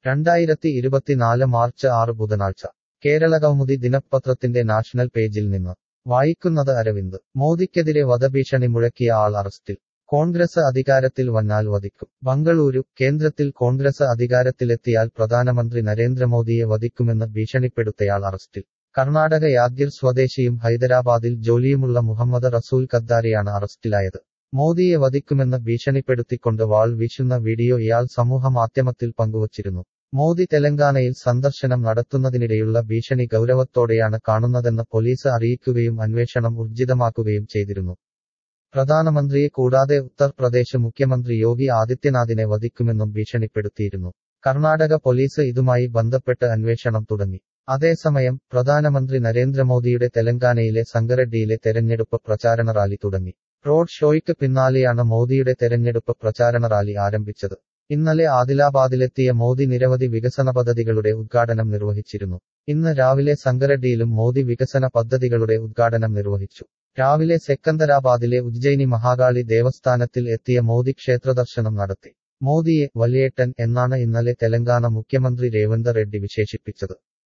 രണ്ടായിരത്തി ഇരുപത്തിനാല് മാർച്ച് ആറ് ബുധനാഴ്ച കേരളകൗമുദി ദിനപത്രത്തിന്റെ നാഷണൽ പേജിൽ നിന്ന് വായിക്കുന്നത് അരവിന്ദ് മോദിക്കെതിരെ വധഭീഷണി മുഴക്കിയ ആൾ അറസ്റ്റിൽ കോൺഗ്രസ് അധികാരത്തിൽ വന്നാൽ വധിക്കും ബംഗളൂരു കേന്ദ്രത്തിൽ കോൺഗ്രസ് അധികാരത്തിലെത്തിയാൽ പ്രധാനമന്ത്രി നരേന്ദ്രമോദിയെ വധിക്കുമെന്ന് ഭീഷണിപ്പെടുത്തയാൾ അറസ്റ്റിൽ കർണാടക യാദ്ഗിർ സ്വദേശിയും ഹൈദരാബാദിൽ ജോലിയുമുള്ള മുഹമ്മദ് റസൂൽ കദ്ദാരിയാണ് അറസ്റ്റിലായത് മോദിയെ വധിക്കുമെന്ന് ഭീഷണിപ്പെടുത്തിക്കൊണ്ട് വാൾ വീശുന്ന വീഡിയോ ഇയാൾ സമൂഹമാധ്യമത്തിൽ പങ്കുവച്ചിരുന്നു മോദി തെലങ്കാനയിൽ സന്ദർശനം നടത്തുന്നതിനിടെയുള്ള ഭീഷണി ഗൗരവത്തോടെയാണ് കാണുന്നതെന്ന് പോലീസ് അറിയിക്കുകയും അന്വേഷണം ഊർജിതമാക്കുകയും ചെയ്തിരുന്നു പ്രധാനമന്ത്രിയെ കൂടാതെ ഉത്തർപ്രദേശ് മുഖ്യമന്ത്രി യോഗി ആദിത്യനാഥിനെ വധിക്കുമെന്നും ഭീഷണിപ്പെടുത്തിയിരുന്നു കർണാടക പോലീസ് ഇതുമായി ബന്ധപ്പെട്ട് അന്വേഷണം തുടങ്ങി അതേസമയം പ്രധാനമന്ത്രി നരേന്ദ്രമോദിയുടെ തെലങ്കാനയിലെ സംഗറെഡ്ഡിയിലെ തെരഞ്ഞെടുപ്പ് പ്രചാരണ റാലി തുടങ്ങി റോഡ് ഷോയ്ക്ക് പിന്നാലെയാണ് മോദിയുടെ തെരഞ്ഞെടുപ്പ് പ്രചാരണ റാലി ആരംഭിച്ചത് ഇന്നലെ ആദിലാബാദിലെത്തിയ മോദി നിരവധി വികസന പദ്ധതികളുടെ ഉദ്ഘാടനം നിർവഹിച്ചിരുന്നു ഇന്ന് രാവിലെ സംഗറെഡ്ഡിയിലും മോദി വികസന പദ്ധതികളുടെ ഉദ്ഘാടനം നിർവഹിച്ചു രാവിലെ സെക്കന്ദരാബാദിലെ ഉജ്ജയിനി മഹാകാളി ദേവസ്ഥാനത്തിൽ എത്തിയ മോദി ക്ഷേത്രദർശനം നടത്തി മോദിയെ വലിയേട്ടൻ എന്നാണ് ഇന്നലെ തെലങ്കാന മുഖ്യമന്ത്രി രേവന്ത് റെഡ്ഡി വിശേഷിപ്പിച്ചത്